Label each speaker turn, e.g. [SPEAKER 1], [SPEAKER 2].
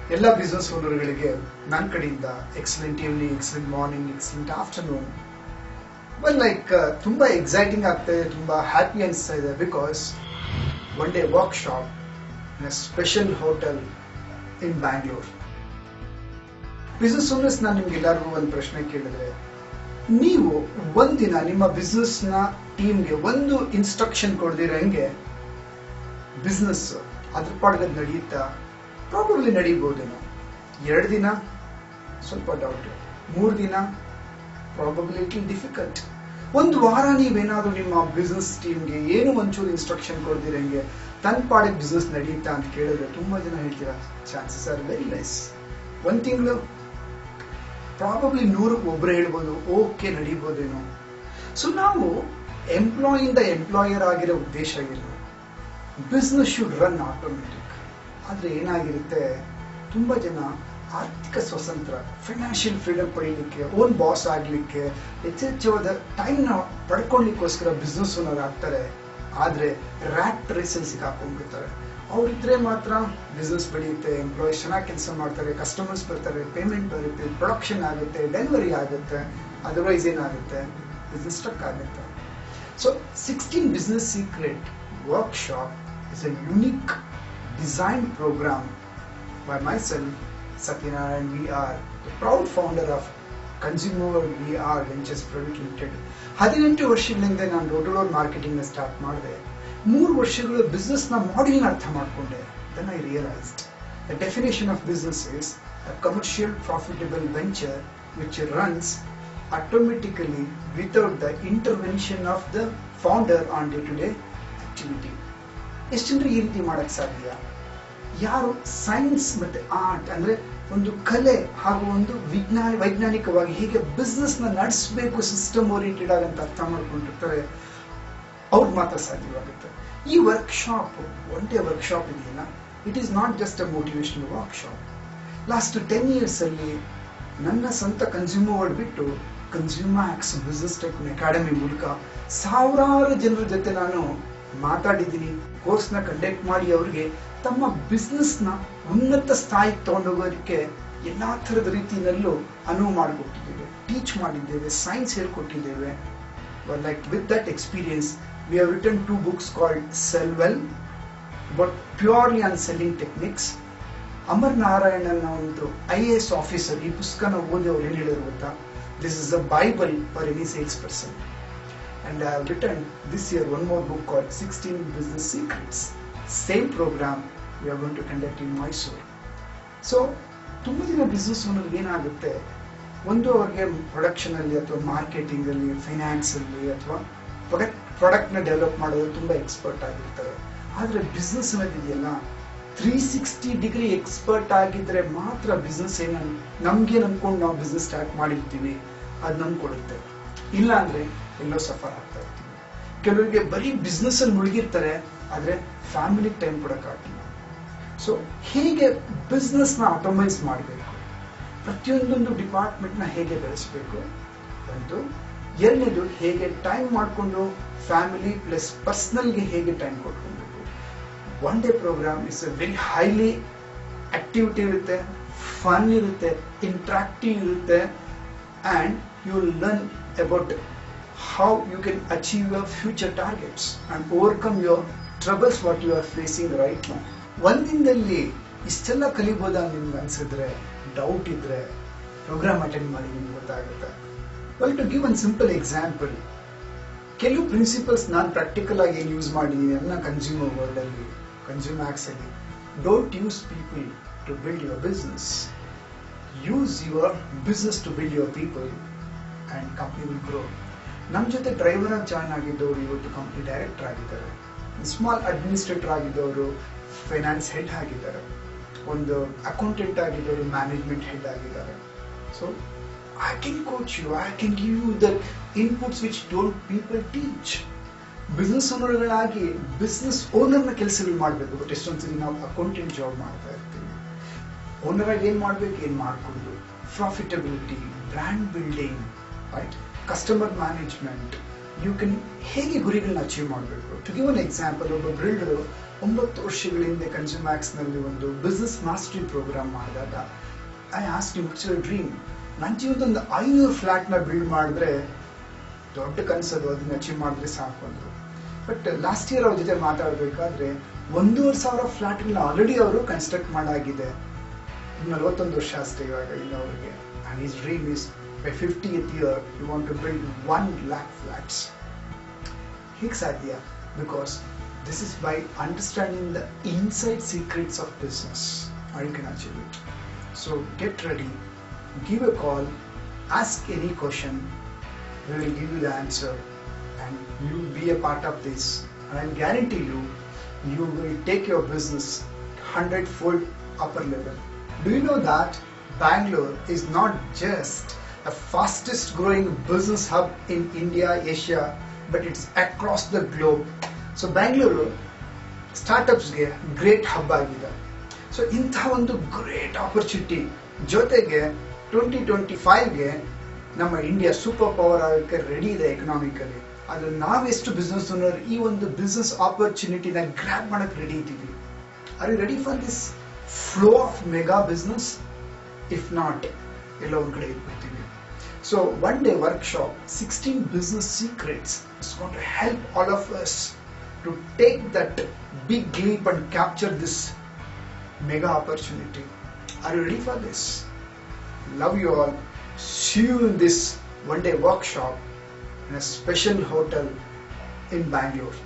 [SPEAKER 1] ಎಲ್ಲ ಬಿಸ್ನೆಸ್ ಓನರ್ಗಳಿಗೆ ನನ್ನ ಕಡೆಯಿಂದ excellent evening excellent morning excellent afternoon well like ತುಂಬಾ ಎಕ್ಸೈಟಿಂಗ್ ಆಗ್ತಾ ಇದೆ ತುಂಬಾ ಹ್ಯಾಪಿ ಅನಿಸ್ತಾ ಇದೆ because one day workshop in special hotel in Bangalore business owners ನಾನು ನಿಮ್ಗೆ ಎಲ್ಲರಿಗೂ ಒಂದು ಪ್ರಶ್ನೆ ಕೇಳಿದ್ರೆ ನೀವು ಒಂದಿನ ನಿಮ್ಮ ಬಿಸ್ನೆಸ್ ನ ಟೀಮ್ಗೆ ಒಂದು ಇನ್ಸ್ಟ್ರಕ್ಷನ್ ಕೊಡ್ದಿರಂಗೆ ಬಿಸ್ನೆಸ್ ಅದ್ರ ಪಾಡ್ಗೆ ನಡೆಯುತ್ತಾ ಪ್ರಾಬಬ್ಲಿ ನಡೀಬಹುದೇನೋ ಎರಡು ದಿನ ಸ್ವಲ್ಪ ಡೌಟ್ ಮೂರು ದಿನ ಪ್ರಾಬಬ್ಲಿ ಇಟ್ ಡಿಫಿಕಲ್ಟ್ ಒಂದು ವಾರ ನೀವೇನಾದ್ರೂ ನಿಮ್ಮ ಬಿಸ್ನೆಸ್ ಟೀಮ್ಗೆ ಏನು ಒಂಚೂರು ಇನ್ಸ್ಟ್ರಕ್ಷನ್ ಕೊಡ್ದಿರಂಗೆ ತನ್ನ ಪಾಡಿಗೆ ಬಿಸ್ನೆಸ್ ನಡೆಯುತ್ತಾ ಅಂತ ಕೇಳಿದ್ರೆ ತುಂಬಾ ಜನ ಹೇಳ್ತೀರಾ ಚಾನ್ಸಸ್ ಆರ್ ವೆರಿ ಲೆಸ್ ಒಂದು ತಿಂಗಳು ಪ್ರಾಬಬ್ಲಿ ನೂರಕ್ಕೆ ಒಬ್ರು ಹೇಳ್ಬೋದು ಓಕೆ ನಡೀಬೋದೇನೋ ಸೊ ನಾವು ಎಂಪ್ಲಾಯಿಂದ ಎಂಪ್ಲಾಯರ್ ಆಗಿರೋ ಉದ್ದೇಶ ಏನು ಬಿಸ್ನೆಸ್ ಶುಡ್ ರನ್ ಆಟೋಮೆಟಿಕ್ ಆದ್ರೆ ಏನಾಗಿರುತ್ತೆ ತುಂಬಾ ಜನ ಆರ್ಥಿಕ ಸ್ವತಂತ್ರ ಫೈನಾನ್ಷಿಯಲ್ ಫ್ರೀಡಮ್ ಪಡೀಲಿಕ್ಕೆ ಓನ್ ಬಾಸ್ ಆಗ್ಲಿಕ್ಕೆ ಹೆಚ್ಚೆಚ್ಚವಾದ ಟೈಮ್ನ ಪಡ್ಕೊಳ್ಳಿಕ್ಕೋಸ್ಕರ ಬಿಸ್ನೆಸ್ ಓನರ್ ಆಗ್ತಾರೆ ಆದ್ರೆ ರ್ಯಾಟ್ ರೇಸಲ್ಲಿ ಸಿಕ್ಕಾಕೊಂಡ್ಬಿಡ್ತಾರೆ ಅವ್ರಿದ್ರೆ ಮಾತ್ರ ಬಿಸ್ನೆಸ್ ಬೆಳೆಯುತ್ತೆ ಎಂಪ್ಲಾಯೀಸ್ ಚೆನ್ನಾಗಿ ಕೆಲಸ ಮಾಡ್ತಾರೆ ಕಸ್ಟಮರ್ಸ್ ಬರ್ತಾರೆ ಪೇಮೆಂಟ್ ಬರುತ್ತೆ ಪ್ರೊಡಕ್ಷನ್ ಆಗುತ್ತೆ ಡೆಲಿವರಿ ಆಗುತ್ತೆ ಅದರ್ವೈಸ್ ಏನಾಗುತ್ತೆ ಬಿಸ್ನೆಸ್ ಸ್ಟಕ್ ಆಗುತ್ತೆ so sixteen business secret workshop is a unique design program by myself, Satyanarayan VR, the proud founder of Consumer VR Ventures Private Limited. ಹದಿನೆಂಟು ವರ್ಷಗಳಿಂದ ನಾನು door to door marketing start ಮಾಡಿದೆ ಮೂರು ವರ್ಷಗಳು business ನ model ಅರ್ಥ ಮಾಡಿಕೊಂಡೆ then I realised the definition of business is a commercial profitable venture which runs automatically without the intervention of the founder on day to day activity ಎಷ್ಟು ಜನರಿಗೆ ಈ ರೀತಿ ಮಾಡಕ್ ಸಾಧ್ಯ ಯಾರು ಸೈನ್ಸ್ ಮತ್ತೆ ಆರ್ಟ್ ಅಂದ್ರೆ ಒಂದು ಕಲೆ ಹಾಗೂ ಒಂದು ವಿಜ್ಞಾನ ವೈಜ್ಞಾನಿಕವಾಗಿ ಹೇಗೆ ಬಿಸ್ನೆಸ್ ನ ನಡೆಸಬೇಕು ಸಿಸ್ಟಮ್ ಓರಿಯೆಂಟೆಡ್ ಆಗಿ ಅಂತ ಅರ್ಥ ಮಾಡ್ಕೊಂಡಿರ್ತಾರೆ ಅವ್ರಿಗೆ ಮಾತ್ರ ಸಾಧ್ಯವಾಗುತ್ತೆ ಈ ವರ್ಕ್ಶಾಪ್ ಒಂದೇ ವರ್ಕ್ಶಾಪ್ ಇದೆಯಲ್ಲ it is not just a motivational workshop last ten years ಅಲ್ಲಿ ನನ್ನ ಸ್ವಂತ ಕನ್ಸ್ಯೂಮರ್ ವರ್ಡ್ ಬಿಟ್ಟು ಕನ್ಸ್ಯೂಮ್ಯಾಕ್ಸ್ ಬಿಸ್ನೆಸ್ ಟೆಕ್ ಅಕಾಡೆಮಿ ಮೂಲಕ ಸಾವಿರಾರು ಜನರ ಜೊತೆ ನಾನು ಮಾತಾಡಿದ್ದೀನಿ ಕೋರ್ಸ್ನ ಕಂಡಕ್ಟ್ ಮಾಡಿ ಅವರಿಗೆ ತಮ್ಮ ಬಿಸ್ನೆಸ್ ನ ಉನ್ನತ ಸ್ಥಾಯಿಗೆ ತಗೊಂಡೋಗೋದಕ್ಕೆ ಎಲ್ಲಾ ಥರದ ರೀತಿಯಲ್ಲೂ ಅನುವು ಮಾಡಿಕೊಟ್ಟಿದ್ದೇವೆ ಟೀಚ್ ಮಾಡಿದ್ದೇವೆ ಸೈನ್ಸ್ ಹೇಳ್ಕೊಟ್ಟಿದ್ದೇವೆ like with that experience we have return two books called sell well but purely on selling techniques Amar Narayanan ಒಂದು ಐ ಎ ಎಸ್ ಆಫೀಸರ್ ಈ ಪುಸ್ತಕನ ಓದಿ ಅವ್ರು ಏನು ಹೇಳಿದ್ರು ಗೊತ್ತಾ this is a Bible for any sales person and I have written this year one more book called 16 Business Secrets. Same program we are going to conduct in Mysore. So ತುಂಬ ದಿನ business ಓನರ್ಗೆ ಏನಾಗುತ್ತೆ ಒಂದು ಅವ್ರಿಗೆ production ಅಲ್ಲಿ ಅಥವಾ marketing ಅಲ್ಲಿ finance ಅಲ್ಲಿ ಅಥವಾ ಪ್ರೊಡಕ್ಟ್ ಪ್ರಾಡಕ್ಟ್ ನ ಡೆವಲಪ್ ಮಾಡೋದು ತುಂಬಾ ಎಕ್ಸ್ಪರ್ಟ್ ಆಗಿರ್ತಾರೆ ಆದ್ರೆ ಬಿಸ್ನೆಸ್ ಅನ್ನೋದಿದೆಯಲ್ಲ ತ್ರೀ ಸಿಕ್ಸ್ಟಿ ಡಿಗ್ರಿ ಎಕ್ಸ್ಪರ್ಟ್ ಆಗಿದ್ರೆ ಮಾತ್ರ ಬಿಸ್ನೆಸ್ ಏನ ನಮ್ಗೆ ಅನ್ಕೊಂಡು ನಾವು ಬಿಸ್ನೆಸ್ ಸ್ಟಾರ್ಟ್ ಮಾಡಿರ್ತೀವಿ ಅದು ನಮ್ಗೆ ಕೊಡುತ್ತೆ ಇಲ್ಲ ಅಂದ್ರೆ ಎಲ್ಲೋ ಸಫರ್ ಆಗ್ತಾ ಇರ್ತೀವಿ ಕೆಲವರಿಗೆ ಬರೀ ಬಿಸ್ನೆಸ್ ಅಲ್ಲಿ ಮುಳುಗಿರ್ತಾರೆ ಆದ್ರೆ ಫ್ಯಾಮಿಲಿ ಟೈಮ್ ಕೊಡಕ್ಕಾಗಿಲ್ಲ ಸೊ ಹೇಗೆ ಬಿಸ್ನೆಸ್ ನ ಆಟೋಮೈಸ್ ಮಾಡಬೇಕು ಪ್ರತಿಯೊಂದೊಂದು ಡಿಪಾರ್ಟ್ಮೆಂಟ್ ನ ಹೇಗೆ ಬೆಳೆಸಬೇಕು ಒಂದು ಎರಡನೇದು ಹೇಗೆ ಟೈಮ್ ಮಾಡಿಕೊಂಡು ಫ್ಯಾಮಿಲಿ ಪ್ಲಸ್ ಪರ್ಸನಲ್ಗೆ ಹೇಗೆ ಟೈಮ್ ಕೊಟ್ಕೊಬೇಕು one day program is a very highly activity ಇರುತ್ತೆ ಫನ್ ಇರುತ್ತೆ ಇಂಟ್ರಾಕ್ಟಿವ್ ಇರುತ್ತೆ and you will learn about how you can achieve your future targets and overcome your troubles what you are facing right now. ಒಂದಿನದಲ್ಲಿ ಇಷ್ಟೆಲ್ಲ ಕಲಿಬೋದಾ ನಿಮ್ಗೆ ಅನ್ಸಿದ್ರೆ doubt ಇದ್ರೆ program attend ಮಾಡಿ ನಿಮ್ಗೆ ಗೊತ್ತಾಗುತ್ತೆ well to give one simple example ಕೆಲವು ಪ್ರಿನ್ಸಿಪಲ್ಸ್ ನಾನು ಪ್ರಾಕ್ಟಿಕಲ್ ಆಗಿ ಏನು ಯೂಸ್ ಮಾಡಿದ್ದೀನಿ ನನ್ನ ಕನ್ಸ್ಯೂಮರ್ ವರ್ಲ್ಡ್ ಅಲ್ಲಿ ಕನ್ಸ್ಯೂಮರ್ ಆಕ್ಸ್ ಅಲ್ಲಿ don't use people to build your business use your business to build your people and company will grow ನಮ್ಮ ಜೊತೆ ಡ್ರೈವರ್ ಆಗಿ ಜಾಯ್ನ್ ಆಗಿದ್ದವರು ಇವತ್ತು ಕಂಪ್ನಿ ಡೈರೆಕ್ಟರ್ ಆಗಿದ್ದಾರೆ ಸ್ಮಾಲ್ ಅಡ್ಮಿನಿಸ್ಟ್ರೇಟರ್ ಆಗಿದ್ದವರು ಫೈನಾನ್ಸ್ ಹೆಡ್ ಆಗಿದ್ದಾರೆ ಒಂದು ಅಕೌಂಟೆಂಟ್ ಆಗಿದ್ದವರು ಮ್ಯಾನೇಜ್ಮೆಂಟ್ ಹೆಡ್ ಆಗಿದ್ದಾರೆ so I can coach you I can give you the inputs which don't people teach business ಓನರ್ಗಳಾಗಿ ಬಿಸ್ನೆಸ್ ಓನರ್ನ ಕೆಲಸಗಳು ಮಾಡಬೇಕು ಬಟ್ ಎಷ್ಟೊಂದು ಸರಿ ನಾವು ಅಕೌಂಟೆಂಟ್ ಜಾಬ್ ಮಾಡ್ತಾ ಇರ್ತೀವಿ ಓನರ್ ಆಗಿ ಏನ್ ಮಾಡ್ಬೇಕು ಏನ್ ಮಾಡ್ಕೊಂಡು profitability brand building right customer management you can ಹೇಗೆ ಗುರಿಗಳನ್ನ ಅಚೀವ್ ಮಾಡಬೇಕು ಟು ಗಿವ್ ಅನ್ ಎಕ್ಸಾಂಪಲ್ ಒಬ್ಬ ಬಿಲ್ಡರು ಒಂಬತ್ತು ವರ್ಷಗಳ ಹಿಂದೆ ಕನ್ಸ್ಯೂಮ್ಯಾಕ್ಸ್ ನಲ್ಲಿ ಒಂದು ಬಿಸ್ನೆಸ್ ಮಾಸ್ಟರಿ ಪ್ರೋಗ್ರಾಮ್ ಮಾಡಿದಾಗ I ask you it's dream ನನ್ನ ಜೀವನದೊಂದು ಐನೂರು ಫ್ಲಾಟ್ ನ ಬಿಲ್ಡ್ ಮಾಡಿದ್ರೆ ದೊಡ್ಡ ಕನಸದು ಅದನ್ನ ಅಚೀವ್ ಮಾಡಿದ್ರೆ ಸಾಕು ಅಂದ್ರು ಬಟ್ ಲಾಸ್ಟ್ ಇಯರ್ ಅವ್ರ ಜೊತೆ ಮಾತಾಡಬೇಕಾದ್ರೆ ಒಂದೂವರೆ ಸಾವಿರ ಫ್ಲಾಟ್ಗಳನ್ನ ಆಲ್ರೆಡಿ ಅವರು ಕನ್ಸ್ಟ್ರಕ್ಟ್ ಮಾಡಾಗಿದೆ ನಲವತ್ತೊಂದು ವರ್ಷ ಅಷ್ಟೇ ಇವಾಗ ಇನ್ನು ಅವ್ರಿಗೆ and is dream is by fifty year you want to build one lakh flats ಹೇಗೆ ಸಾಧ್ಯ because this is by understanding the inside secrets of business I can achieve it so get ready give a call ask any question we will give you the answer and you will be a part of this and i guarantee you you will take your business 100 fold upper level do you know that bangalore is not just the fastest growing business hub in india asia but it's across the globe so bangalore ಸ್ಟಾರ್ಟಪ್ಸ್ಗೆ great hub ಆಗಿದೆ so ಇಂಥ ಒಂದು great opportunity ಜೊತೆಗೆ twenty twenty ಫೈವ್ಗೆ ನಮ್ಮ India super power ಆಗೋಕ್ಕೆ ready ಇದೆ economically ಆದ್ರೆ ನಾವೆಷ್ಟು ಬಿಸ್ನೆಸ್ ಓನರ್ ಈ ಒಂದು ಬಿಸ್ನೆಸ್ ಆಪರ್ಚುನಿಟಿನ ಗ್ರ್ಯಾಪ್ ಮಾಡಕ್ಕೆ ರೆಡಿ ಇದ್ದೀವಿ are you ready for this flow of mega business if not ಎಲ್ಲ ಒಂದ್ ಕಡೆ ಇಟ್ಬಿಡ್ತೀವಿ so one day workshop sixteen business secrets it's going to help all of us to take that big leap and capture this mega opportunity. Are you ready for this? Love you all. See you in this one day workshop in a special hotel in Bangalore.